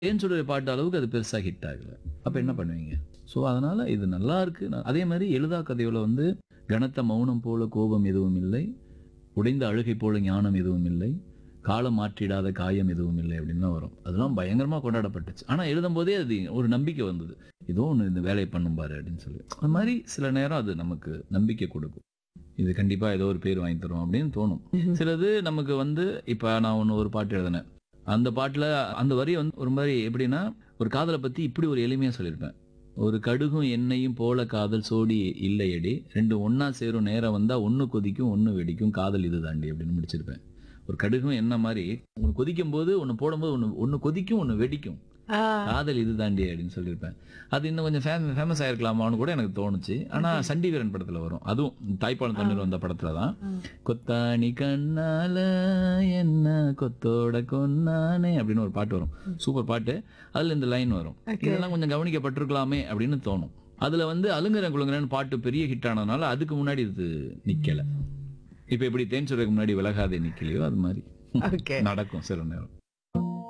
ஏன் சொல்ற பாட்டு அளவுக்கு அது பெருசா ஹிட் ஆகல அப்ப என்ன பண்ணுவீங்க ஸோ அதனால இது நல்லா இருக்கு நான் அதே மாதிரி எழுதா கதையோல வந்து கனத்த மௌனம் போல கோபம் எதுவும் இல்லை உடைந்த அழுகை போல ஞானம் எதுவும் இல்லை காலம் மாற்றிடாத காயம் எதுவும் இல்லை அப்படின்னு தான் வரும் அதெல்லாம் பயங்கரமா கொண்டாடப்பட்டுச்சு ஆனா எழுதும் போதே அது ஒரு நம்பிக்கை வந்தது ஏதோ ஒன்று இந்த வேலையை பண்ணும் பாரு அப்படின்னு சொல்லி அது மாதிரி சில நேரம் அது நமக்கு நம்பிக்கை கொடுக்கும் இது கண்டிப்பா ஏதோ ஒரு பேர் வாங்கி தரும் அப்படின்னு தோணும் சிலது நமக்கு வந்து இப்ப நான் ஒன்று ஒரு பாட்டு எழுதினேன் அந்த பாட்டுல அந்த வரி வந்து ஒரு மாதிரி எப்படின்னா ஒரு காதலை பத்தி இப்படி ஒரு எளிமையா சொல்லியிருப்பேன் ஒரு கடுகும் எண்ணெயும் போல காதல் சோடி இல்லையடி ரெண்டு ஒண்ணா சேரும் நேரம் வந்தா ஒண்ணு கொதிக்கும் ஒண்ணு வெடிக்கும் காதல் இது தாண்டி அப்படின்னு முடிச்சிருப்பேன் ஒரு கடுகும் என்ன மாதிரி ஒன்று கொதிக்கும் போது ஒன்று போடும்போது ஒன்று ஒன்று கொதிக்கும் ஒன்று வெடிக்கும் ஆ, காதல் இது தாண்டி அப்படின்னு சொல்லியிருப்பேன் அது இன்னும் கொஞ்சம் ஃபேம ஃபேமஸ் ஆயிருக்கலாமான்னு கூட எனக்கு தோணுச்சு ஆனா சண்டி வீரன் படத்துல வரும் அதுவும் தாய்ப்பாளம் தமிழ் வந்த படத்துல தான் கொத்தாணி கண்ணால என்ன கொத்தோட கொன்னானே அப்படின்னு ஒரு பாட்டு வரும் சூப்பர் பாட்டு அதுல இந்த லைன் வரும் Okay. இதெல்லாம் கொஞ்சம் கவனிக்கப்பட்டிருக்கலாமே அப்படின்னு தோணும் அதுல வந்து அலுங்கரன் குலுங்கரன் பாட்டு பெரிய ஹிட் ஆனதுனால அதுக்கு முன்னாடி இது நிக்கல இப்ப எப்படி தேன் சொல்றதுக்கு முன்னாடி விலகாதே நிக்கலையோ அது மாதிரி ஓகே நடக்கும் சில நேரம்